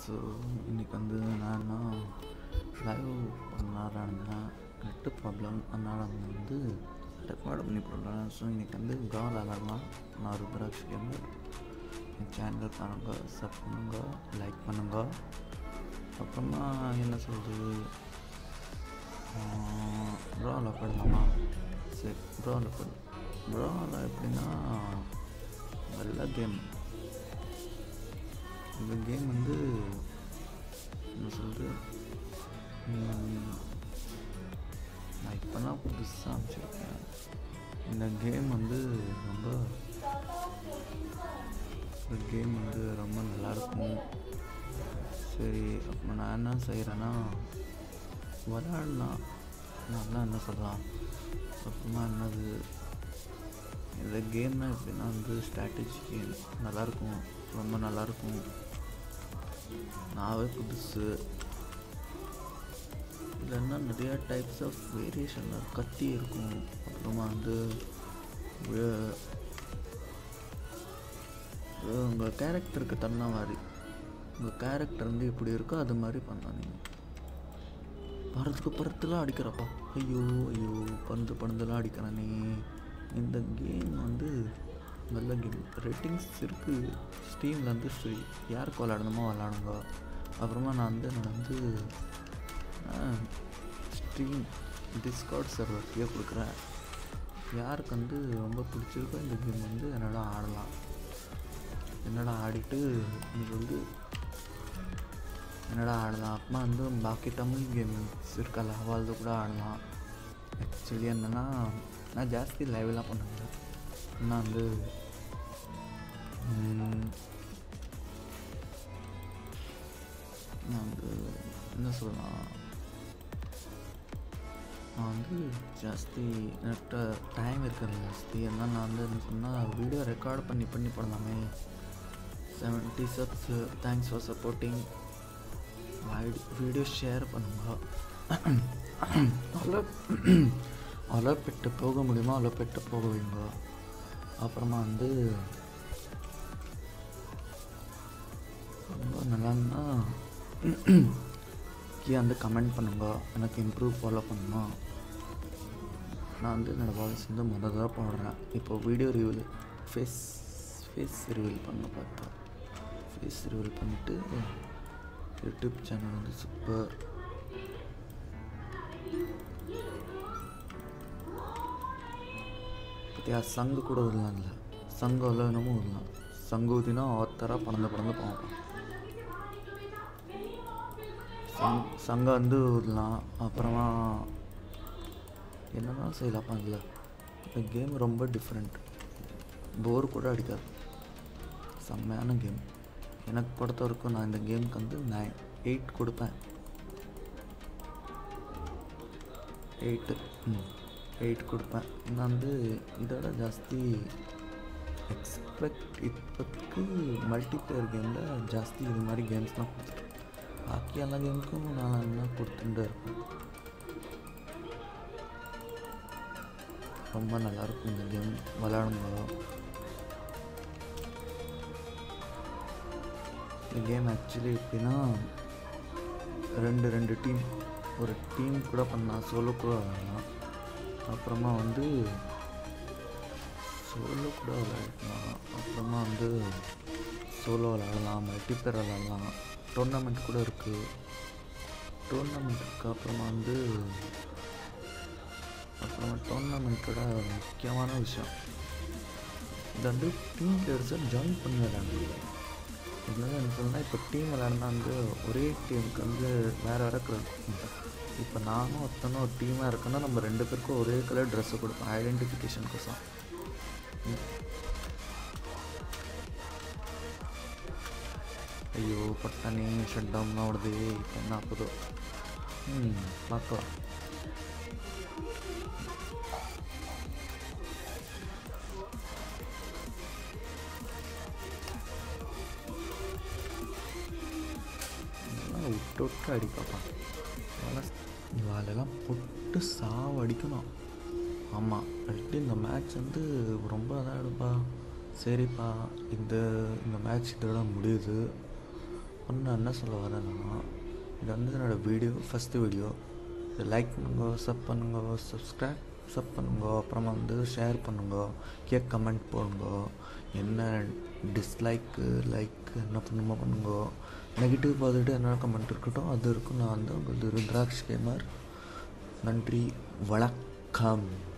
so இன்றைக்கி வந்து நான் லைவ் பண்ணலான்னு இருந்தேன் நெட்டு ப்ராப்ளம் அதனால் அவங்க வந்து ரெக்கார்டு பண்ணி போடுறேன் ஸோ இன்றைக்கி வந்து கால் விளாடலாம் நான் ருத்ராட்சி கேமர் என் சேனல் பாருங்க சப் பண்ணுங்க லைக் பண்ணுங்க அப்புறமா என்ன சொல்கிறது ப்ராவில் போடலாமா சரி ப்ராவில் போடு ப்ராவில் எப்படின்னா நல்ல கேம் இந்த கேம் வந்து என்ன சொல்கிறது நான் இப்போ தான் புதுசாக அமைச்சிருக்கேன் இந்த கேம் வந்து ரொம்ப இந்த கேம் வந்து ரொம்ப நல்லாயிருக்கும் சரி அப்போ நான் என்ன செய்கிறேன்னா விளாடலாம் நல்லா என்ன சொல்லலாம் அப்புறமா என்னது இந்த கேம்னால் எப்படின்னா வந்து ஸ்ட்ராட்டஜி கேம் நல்லாயிருக்கும் ரொம்ப நல்லாயிருக்கும் நாவே புதுசு இதில் என்ன நிறையா டைப்ஸ் ஆஃப் வேரியேஷன் கத்தி இருக்கும் அப்புறமா வந்து உங்கள் கேரக்டருக்கு தகுந்த மாதிரி உங்கள் கேரக்டர் வந்து எப்படி இருக்கோ அது மாதிரி பண்ணலாம் நீங்கள் பறத்துக்கு பறத்துலாம் அடிக்கிறப்பா ஐயோ ஐயோ பந்து பந்துலாம் அடிக்கிறானே இந்த கேம் வந்து நல்ல கேம் ரேட்டிங்ஸ் இருக்குது ஸ்டீமில் வந்து ஃப்ரீ யாருக்கு விளாடணுமோ விளாடுங்க அப்புறமா நான் வந்து நான் வந்து ஸ்ட்ரீம் டிஸ்கார்ட் சர்வர்க்கே கொடுக்குறேன் யாருக்கு வந்து ரொம்ப பிடிச்சிருக்கோ இந்த கேம் வந்து என்னோட ஆடலாம் என்னோட ஆடிட்டு எனக்கு வந்து என்னடா ஆடலாம் அப்புறமா வந்து பாக்கி தமிழ் கேம்ஸ் இருக்கல அவாழ்ந்து கூட ஆடலாம் ஆக்சுவலி என்னென்னா நான் ஜாஸ்தி லைவ்லாம் பண்ணுவேன் நான் வந்து நான் வந்து என்ன சொல்லலாம் நான் வந்து ஜாஸ்தி என்கிட்ட டைம் இருக்கிறது ஜாஸ்தி அதனால் நான் வந்து என்ன சொன்னால் வீடியோ ரெக்கார்ட் பண்ணி பண்ணி போடலாமே seventy subs thanks for supporting video share பண்ணுங்க அவ்வளோ அவ்வளோ பெட்டு போக முடியுமோ அவ்வளோ பெட்டு போக வைங்க அப்புறமா வந்து ரொம்ப நல்லான்னா கீழே வந்து கமெண்ட் பண்ணுங்க எனக்கு இம்ப்ரூவ் ஃபாலோ பண்ணணும் நான் வந்து என்னோடய வாய்ஸ் வந்து முதல் தான் போடுறேன் இப்போ வீடியோ ரிவ்யூல் ஃபேஸ் ஃபேஸ் ரிவீல் பண்ண பார்த்தா ஃபேஸ் ரிவீல் பண்ணிவிட்டு யூடியூப் சேனல் வந்து சூப்பர் பற்றியா சங்கு கூட ஊதலாம் இல்லை சங்கு அவ்வளோ என்னமோ ஊதலாம் சங்கு ஊதினா ஒத்தராக பறந்து பறந்து போவோம் சங் சங்க வந்து ஊதலாம் அப்புறமா என்னெல்லாம் செய்யலாம்ப்பா இதில் இந்த கேம் ரொம்ப டிஃப்ரெண்ட் போர் கூட அடிக்காது செம்மையான கேம் எனக்கு பொறுத்த வரைக்கும் நான் இந்த கேமுக்கு வந்து நைன் எயிட் கொடுப்பேன் எயிட்டு ம் எயிட் கொடுப்பேன் நான் வந்து இதோட ஜாஸ்தி எக்ஸ்பெக்ட் இப்போக்கு மல்டிப்ளேயர் கேமில் ஜாஸ்தி இது மாதிரி கேம்ஸ் தான் கொடுத்துருக்கேன் பாக்கி எல்லா கேமுக்கும் நான் என்ன கொடுத்துட்டு இருப்பேன் ரொம்ப நல்லாயிருக்கும் இந்த கேம் விளையாடும்போது இந்த கேம் ஆக்சுவலி எப்படின்னா ரெண்டு ரெண்டு டீம் ஒரு டீம் கூட பண்ணலாம் சோலோ கூட விளாடலாம் அப்புறமா வந்து சோலோ கூட விளையாடலாம் அப்புறமா வந்து சோலோ விளாடலாம் மல்டிப்ளேயர் விளாடலாம் டோர்னமெண்ட் கூட இருக்குது டோர்னமெண்ட் இருக்குது அப்புறமா வந்து அப்புறமா டோர்னமெண்ட்டோட முக்கியமான விஷயம் இது வந்து டீம் பிளேயர்ஸை ஜாயின் பண்ணி விளையாடுறது இதனால என்ன சொல்லணும்னா இப்போ டீம் விளையாடினா வந்து ஒரே டீமுக்கு வந்து வேறு வேறு கலர் இப்போ நானும் ஒருத்தனும் ஒரு டீமாக இருக்கேன்னா நம்ம ரெண்டு பேருக்கும் ஒரே கலர் ட்ரெஸ்ஸு கொடுப்போம் ஐடென்டிஃபிகேஷனுக்கோசம் ஐயோ பட்டானே ஷட் டவுன் ஆகுது இப்போ என்ன ஆகுதோ ம் பார்க்கலாம் விட்டு விட்டு அடிப்பாப்பா இவாளெல்லாம் போட்டு சாவு அடிக்கணும் ஆமாம் அடிட்டு இந்த மேட்ச் வந்து ரொம்ப இதாக எடுப்பா சரிப்பா இந்த இந்த மேட்ச் இதோட முடியுது இப்போ நான் என்ன சொல்ல வரேன்னா இது வந்து என்னோடய வீடியோ ஃபஸ்ட்டு வீடியோ இதை லைக் பண்ணுங்க சப் பண்ணுங்க சப்ஸ்கிரைப் சப் பண்ணுங்க அப்புறமா வந்து ஷேர் பண்ணுங்க கீழே கமெண்ட் போடுங்க என்ன டிஸ்லைக்கு லைக் என்ன பண்ணுமோ பண்ணுங்க நெகட்டிவ் பாசிட்டிவ் என்ன கமெண்ட் இருக்கட்டும் அது இருக்கும் நான் வந்து உங்களுக்கு ருத்ராக்ஷ் கேமர் நன்றி வணக்கம்